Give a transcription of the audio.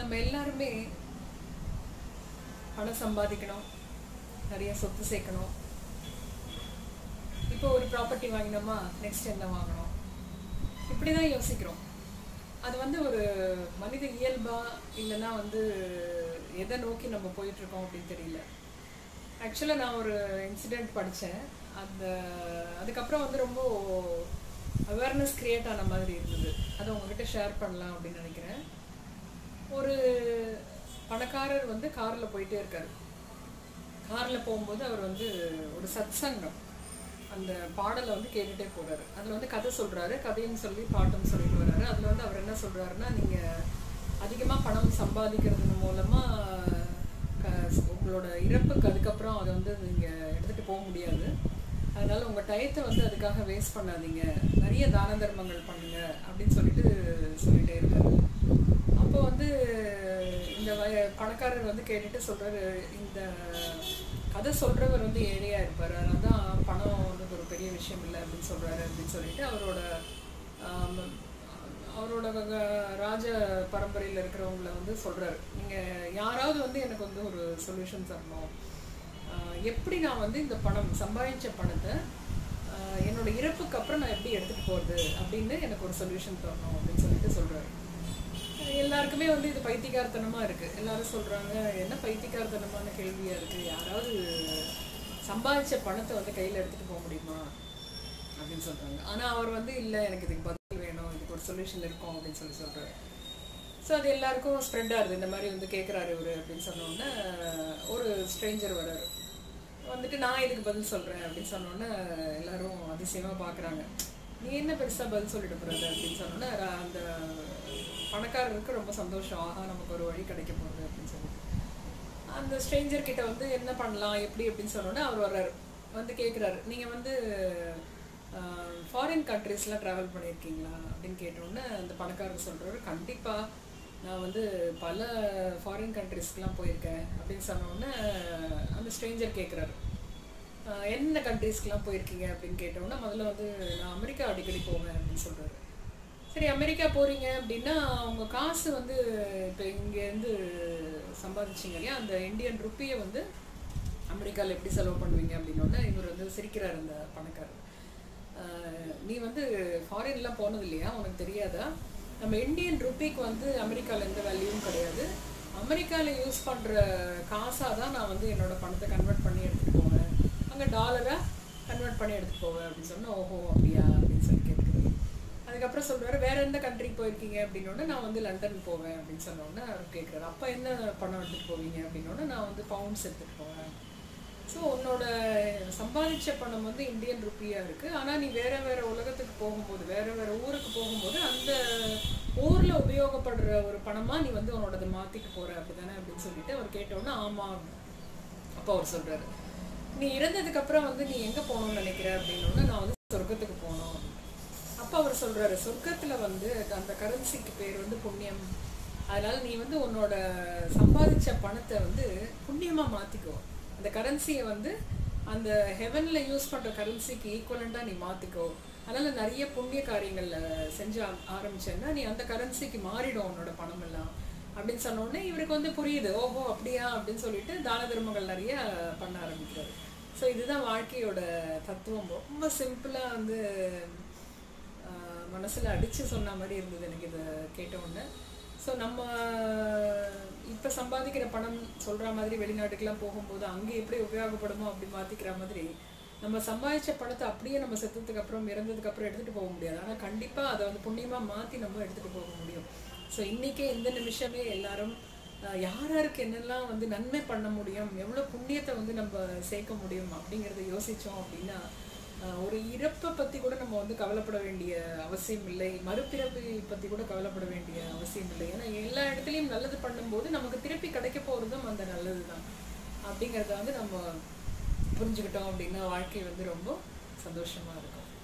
நம்ம எல்லாருமே பணம் சம்பாதிக்கணும் நிறைய சொத்து சேர்க்கணும் இப்போ ஒரு ப்ராப்பர்ட்டி வாங்கினோமா நெக்ஸ்ட் என்ன வாங்கணும் இப்படி தான் யோசிக்கிறோம் அது வந்து ஒரு மனித இயல்பா இல்லைன்னா வந்து எதை நோக்கி நம்ம போயிட்டு இருக்கோம் அப்படின்னு தெரியல ஆக்சுவலாக நான் ஒரு இன்சிடெண்ட் படித்தேன் அந்த அதுக்கப்புறம் வந்து ரொம்ப அவேர்னஸ் கிரியேட் ஆன மாதிரி இருந்தது அதை உங்ககிட்ட ஷேர் பண்ணலாம் அப்படின்னு நினைக்கிறேன் ஒரு பணக்காரர் வந்து காரில் போயிட்டே இருக்காரு காரில் போகும்போது அவர் வந்து ஒரு சத்சங்கம் அந்த பாடலை வந்து கேட்டுட்டே போறாரு அதில் வந்து கதை சொல்றாரு கதையும் சொல்லி பாட்டும் சொல்லிட்டு வர்றாரு அதில் வந்து அவர் என்ன சொல்றாருன்னா நீங்கள் அதிகமாக பணம் சம்பாதிக்கிறது மூலமா க- உங்களோட இறப்புக்கு அதுக்கப்புறம் அதை வந்து நீங்கள் எடுத்துகிட்டு போக முடியாது அதனால உங்கள் டயத்தை வந்து அதுக்காக வேஸ்ட் பண்ணாதீங்க நிறைய தான தர்மங்கள் பண்ணுங்க அப்படின்னு சொல்லிட்டு சொல்லிட்டே இருக்காரு அப்போ வந்து இந்த வய பணக்காரர் வந்து கேட்டுட்டு சொல்றாரு இந்த கதை சொல்றவர் வந்து ஏழையா இருப்பாரு அதனால தான் பணம் வந்து ஒரு பெரிய விஷயம் இல்லை அப்படின்னு சொல்றாரு அப்படின்னு சொல்லிட்டு அவரோட ஆம், அவரோட வக- ராஜ பரம்பரையில் இருக்கிறவங்கள வந்து சொல்றாரு நீங்க யாராவது வந்து எனக்கு வந்து ஒரு சொல்யூஷன் தரணும் ஆஹ் எப்படி நான் வந்து இந்த பணம் சம்பாதிச்ச பணத்தை ஆஹ் என்னோட இறப்புக்கு அப்புறம் நான் எப்படி எடுத்துட்டு போறது அப்படின்னு எனக்கு ஒரு சொல்யூஷன் தரணும் அப்படின்னு சொல்லிட்டு சொல்றாரு எல்லாருக்குமே வந்து இது பைத்தியக்காரத்தனமா இருக்கு எல்லாரும் சொல்றாங்க என்ன பைத்தியக்காரத்தனமான கேள்வியா இருக்கு யாராவது சம்பாதிச்ச பணத்தை வந்து கையில எடுத்துட்டு போக முடியுமா அப்படின்னு சொல்றாங்க ஆனா அவர் வந்து இல்ல எனக்கு இதுக்கு பதில் வேணும் இதுக்கு ஒரு சொல்யூஷன் இருக்கும் அப்படின்னு சொல்லி சொல்றாரு ஸோ அது எல்லாருக்கும் ஸ்ப்ரெட் ஆகுது இந்த மாதிரி வந்து கேட்குறாரு இவரு அப்படின்னு சொன்ன உடனே ஒரு ஸ்ட்ரேஞ்சர் வராரு வந்துட்டு நான் இதுக்கு பதில் சொல்றேன் அப்படின்னு சொன்ன உடனே எல்லாரும் அதிசயமா பார்க்கறாங்க நீ என்ன பெருசா பதில் சொல்லிட்டு போறது அப்படின்னு சொன்ன உடனே ர- அந்த பணக்காரருக்கு ரொம்ப சந்தோஷம் ஆஹா நமக்கு ஒரு வழி கிடைக்க போகுது அப்படின்னு சொல்லிட்டு அந்த ஸ்ட்ரேஞ்சர் கிட்ட வந்து என்ன பண்ணலாம் எப்படி அப்படின்னு சொன்னோன்னே அவர் வர்றாரு வந்து கேட்குறாரு நீங்கள் வந்து ஃபாரின் கண்ட்ரீஸ்லாம் ட்ராவல் பண்ணியிருக்கீங்களா அப்படின்னு கேட்டோன்னே அந்த பணக்காரர் சொல்கிறாரு கண்டிப்பாக நான் வந்து பல ஃபாரின் கண்ட்ரீஸ்க்குலாம் போயிருக்கேன் அப்படின்னு சொன்னோன்னே அந்த ஸ்ட்ரேஞ்சர் கேட்குறாரு என்ன கண்ட்ரீஸ்க்குலாம் போயிருக்கீங்க அப்படின்னு கேட்டோன்னே முதல்ல வந்து நான் அமெரிக்கா அடிக்கடி போவேன் அப்படின்னு சொல்கிறாரு சரி அமெரிக்கா போறீங்க அப்படின்னா உங்க காசு வந்து இப்போ இங்கேருந்து சம்பாதிச்சீங்க இல்லையா அந்த இந்தியன் ருப்பியை வந்து அமெரிக்காவில் எப்படி செலவு பண்ணுவீங்க அப்படின்னோடனே இவர் வந்து சிரிக்கிறார் அந்த பணக்காரர் ஆஹ் நீ வந்து ஃபாரின்லாம் போனது இல்லையா உனக்கு தெரியாதா நம்ம இந்தியன் ருப்பிக்கு வந்து அமெரிக்காவில் எந்த வேல்யூவும் கிடையாது அமெரிக்காவில் யூஸ் பண்ணுற காசாக தான் நான் வந்து என்னோட பணத்தை கன்வெர்ட் பண்ணி எடுத்துகிட்டு போவேன் அங்கே டாலராக கன்வெர்ட் பண்ணி எடுத்துகிட்டு போவேன் அப்படின்னு சொன்னா ஓஹோ அப்படியா அப்படின்னு சொல்லி கேட்குறது அதுக்கப்புறம் சொல்றாரு வேற எந்த கண்ட்ரி போயிருக்கீங்க அப்படின்னோடனே நான் வந்து லண்டன் போவேன் அப்படின்னு சொன்னோடனே அவர் கேட்குறாரு அப்போ என்ன பணம் எடுத்துட்டு போவீங்க அப்படின்னோடனே நான் வந்து பவுண்ட்ஸ் எடுத்துட்டு போவேன் ஸோ உன்னோட சம்பாதிச்ச பணம் வந்து இந்தியன் ருப்பியா இருக்கு ஆனா நீ வேற வேற உலகத்துக்கு போகும்போது வேற வேற ஊருக்கு போகும்போது அந்த ஊர்ல உபயோகப்படுற ஒரு பணமா நீ வந்து உன்னோடதை மாத்திட்டு போற அப்படிதானே அப்படின்னு சொல்லிட்டு அவர் கேட்டோன்னே ஆமா அப்போ அவர் சொல்றாரு நீ இறந்ததுக்கு அப்புறம் வந்து நீ எங்க போகணும்னு நினைக்கிற அப்படின்னோடனே நான் வந்து சொர்க்கத்துக்கு போகணும் அப்போ அவர் சொல்றாரு சொர்க்கத்துல வந்து அந்த கரன்சிக்கு பேர் வந்து புண்ணியம் அதனால நீ வந்து உன்னோட சம்பாதிச்ச பணத்தை வந்து புண்ணியமா மாத்திக்கோ அந்த கரன்சியை வந்து அந்த ஹெவன்ல யூஸ் பண்ற கரன்சிக்கு ஈக்குவலண்டா நீ மாத்திக்கோ அதனால நிறைய புண்ணிய காரியங்கள்ல செஞ்சு ஆ- ஆரம்பிச்சேன்னா நீ அந்த கரன்சிக்கு மாறிடும் உன்னோட பணம் எல்லாம் அப்படின்னு சொன்ன உடனே இவருக்கு வந்து புரியுது ஓஹோ அப்படியா அப்படின்னு சொல்லிட்டு தான தர்மங்கள் நிறைய பண்ண ஆரம்பிக்கிறாரு ஸோ இதுதான் வாழ்க்கையோட தத்துவம் ரொம்ப சிம்பிளா வந்து ஆஹ் மனசுல அடிச்சு சொன்ன மாதிரி இருந்தது எனக்கு இதை கேட்ட உடனே ஸோ நம்ம இப்ப சம்பாதிக்கிற பணம் சொல்ற மாதிரி வெளிநாட்டுக்கெல்லாம் போகும்போது அங்க எப்படி உபயோகப்படுமோ அப்படி மாத்திக்கிற மாதிரி நம்ம சம்பாதிச்ச பணத்தை அப்படியே நம்ம செத்ததுக்கு அப்புறம் இறந்ததுக்கு அப்புறம் எடுத்துட்டு போக முடியாது ஆனா கண்டிப்பா அதை வந்து புண்ணியமா மாத்தி நம்ம எடுத்துட்டு போக முடியும் ஸோ இன்னைக்கே இந்த நிமிஷமே எல்லாரும் ஆஹ் யார் யாருக்கு என்னெல்லாம் வந்து நன்மை பண்ண முடியும் எவ்வளவு புண்ணியத்தை வந்து நம்ம சேர்க்க முடியும் அப்படிங்கறத யோசிச்சோம் அப்படின்னா ஆஹ் ஒரு இறப்பை பத்தி கூட நம்ம வந்து கவலைப்பட வேண்டிய அவசியம் இல்லை மறுபிறப்பை பத்தி கூட கவலைப்பட வேண்டிய அவசியம் இல்லை ஏன்னா எல்லா இடத்துலயும் நல்லது பண்ணும்போது நமக்கு திருப்பி கிடைக்க போறதும் அந்த நல்லதுதான் அப்படிங்கறத வந்து நம்ம புரிஞ்சுக்கிட்டோம் அப்படின்னா வாழ்க்கை வந்து ரொம்ப சந்தோஷமா இருக்கும்